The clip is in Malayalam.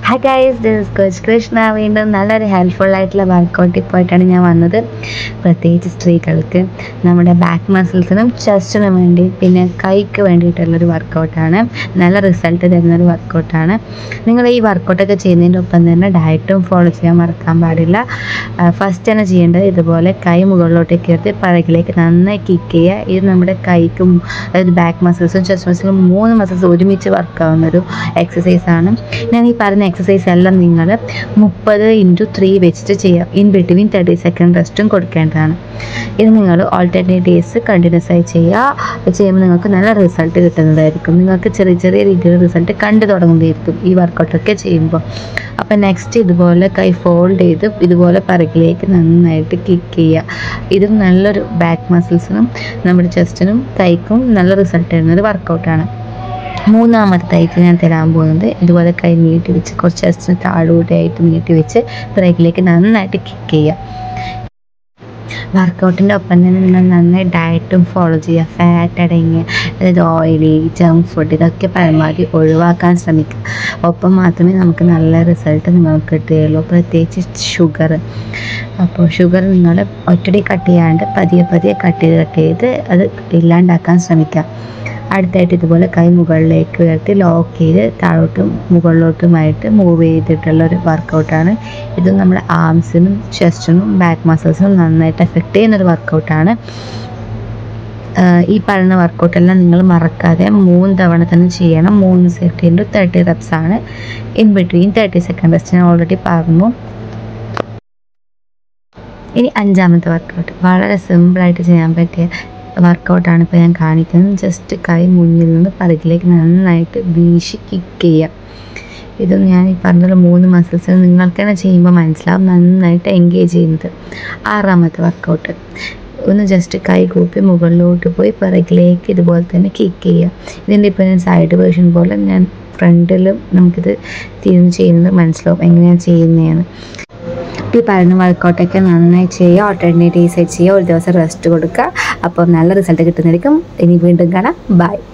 hi guys this coach Krishna വീണ്ടും നല്ലൊരു ഹെൽപ്ഫുൾ ആയിട്ടുള്ള വർക്കൗട്ടിൽ പോയിട്ടാണ് ഞാൻ വന്നത് പ്രത്യേകിച്ച് സ്ത്രീകൾക്ക് നമ്മുടെ ബാക്ക് മസിൽസിനും ചെസ്റ്റിനും വേണ്ടി പിന്നെ കൈക്ക് വേണ്ടിയിട്ടുള്ളൊരു വർക്കൗട്ടാണ് നല്ല റിസൾട്ട് തരുന്നൊരു വർക്കൗട്ടാണ് നിങ്ങൾ ഈ വർക്കൗട്ടൊക്കെ ചെയ്യുന്നതിൻ്റെ ഒപ്പം തന്നെ ഡയറ്റും ഫോളോ ചെയ്യാൻ മറക്കാൻ പാടില്ല ഫസ്റ്റ് തന്നെ ചെയ്യേണ്ടത് ഇതുപോലെ കൈ മുകളിലോട്ടേക്ക് ഉയർത്തി പിറകിലേക്ക് നന്നായി കിക്ക് ചെയ്യുക ഇത് നമ്മുടെ കൈക്കും അതായത് ബാക്ക് മസിൽസും ചെസ്റ്റ് മസിൽസും മൂന്ന് മസിൽസ് ഒരുമിച്ച് വർക്കാവുന്ന ഒരു എക്സസൈസ് ആണ് ഞാൻ ഈ പറയുന്ന എക്സസൈസ് എല്ലാം നിങ്ങൾ മുപ്പത് ഇൻറ്റു ത്രീ വെച്ചിട്ട് ചെയ്യുക ഇൻ ബിറ്റ്വീൻ തേർട്ടി സെക്കൻഡ് റെസ്റ്റും കൊടുക്കേണ്ടതാണ് ഇത് നിങ്ങൾ ഓൾട്ടർനേറ്റ് ഡേയ്സ് കണ്ടിന്യൂസ് ആയി ചെയ്യുക ചെയ്യുമ്പോൾ നിങ്ങൾക്ക് നല്ല റിസൾട്ട് കിട്ടുന്നതായിരിക്കും നിങ്ങൾക്ക് ചെറിയ ചെറിയ രീതിയിൽ റിസൾട്ട് കണ്ടു തുടങ്ങുന്നതായിരിക്കും ഈ വർക്കൗട്ടൊക്കെ ചെയ്യുമ്പോൾ അപ്പോൾ നെക്സ്റ്റ് ഇതുപോലെ കൈ ഫോൾഡ് ചെയ്ത് ഇതുപോലെ പിറകിലേക്ക് നന്നായിട്ട് കിക്ക് ചെയ്യുക ഇതും നല്ലൊരു ബാക്ക് മസിൽസിനും നമ്മുടെ ചെസ്റ്റിനും കൈക്കും നല്ല റിസൾട്ട് തരുന്നൊരു വർക്കൗട്ടാണ് മൂന്നാമത്തായിട്ട് ഞാൻ തരാൻ പോകുന്നത് ഇതുപോലെ കൈ നീട്ടി വെച്ച് കുറച്ച് ചെസ്റ്റിന് താഴോട്ടായിട്ട് നീട്ടി വെച്ച് പിറകിലേക്ക് നന്നായിട്ട് കിക്ക് ചെയ്യുക വർക്കൗട്ടിൻ്റെ ഒപ്പം തന്നെ നിങ്ങൾ നന്നായി ഡയറ്റും ഫോളോ ചെയ്യുക ഫാറ്റ് അടങ്ങിയ അതായത് ഓയിലി ജങ്ക് ഫുഡ് ഇതൊക്കെ പരമാവധി ഒഴിവാക്കാൻ ശ്രമിക്കുക ഒപ്പം മാത്രമേ നമുക്ക് നല്ല റിസൾട്ട് നിങ്ങൾക്ക് കിട്ടുകയുള്ളൂ പ്രത്യേകിച്ച് ഷുഗർ അപ്പോൾ ഷുഗർ നിങ്ങൾ ഒറ്റടി കട്ട് ചെയ്യാണ്ട് പതിയെ പതിയെ കട്ട് ചെയ്ത് കട്ട് ചെയ്ത് അത് ഇല്ലാണ്ടാക്കാൻ ശ്രമിക്കുക അടുത്തായിട്ട് ഇതുപോലെ കൈ മുകളിലേക്ക് ഉയർത്തി ലോക്ക് ചെയ്ത് താഴോട്ടും മുകളിലോട്ടുമായിട്ട് മൂവ് ചെയ്തിട്ടുള്ള ഒരു വർക്കൗട്ടാണ് ഇത് നമ്മുടെ ആംസിനും ചെസ്റ്റിനും ബാക്ക് മസിൽസിനും നന്നായിട്ട് എഫക്റ്റ് ചെയ്യുന്നൊരു വർക്കൗട്ടാണ് ഈ പറയുന്ന വർക്കൗട്ടെല്ലാം നിങ്ങൾ മറക്കാതെ മൂന്ന് തവണ തന്നെ ചെയ്യണം മൂന്ന് സെറ്റ് ഇൻറ്റു തേർട്ടി റെപ്സ് ആണ് in between thirty second rest ഞാൻ ഓൾറെഡി പറഞ്ഞു ഇനി അഞ്ചാമത്തെ വർക്കൗട്ട് വളരെ സിമ്പിളായിട്ട് ചെയ്യാൻ പറ്റിയ വർക്കൗട്ടാണ് ഇപ്പോൾ ഞാൻ കാണിക്കുന്നത് ജസ്റ്റ് കൈ മുന്നിൽ നിന്ന് പിറകിലേക്ക് നന്നായിട്ട് വീശി കിക്ക് ചെയ്യുക ഇത് ഞാൻ ഈ പറഞ്ഞ മൂന്ന് മസിൽസ് നിങ്ങൾക്ക് തന്നെ ചെയ്യുമ്പോൾ മനസ്സിലാവും നന്നായിട്ട് എൻഗേജ് ചെയ്യുന്നത് ആറാമത്തെ വർക്കൗട്ട് ഒന്ന് ജസ്റ്റ് കൈ കൂപ്പി മുകളിലോട്ട് പോയി പിറകിലേക്ക് ഇതുപോലെ തന്നെ കിക്ക് ചെയ്യുക ഇതിൻ്റെ ഇപ്പോൾ ഞാൻ സൈഡ് വേർഷൻ പോലെ ഞാൻ ഫ്രണ്ടിലും നമുക്കിത് തിരിഞ്ഞ് ചെയ്യുന്നത് മനസ്സിലാവും എങ്ങനെയാണ് ചെയ്യുന്നതെന്ന് ഈ പറയുന്ന വർക്കൗട്ടൊക്കെ നന്നായി ചെയ്യുക ഓൾട്ടർനേറ്റ് ഡേയ്സ് ചെയ്യുക ഒരു ദിവസം റെസ്റ്റ് കൊടുക്കുക അപ്പോൾ നല്ല റിസൾട്ട് കിട്ടുന്നതായിരിക്കും ഇനി വീണ്ടും കാണാം ബൈ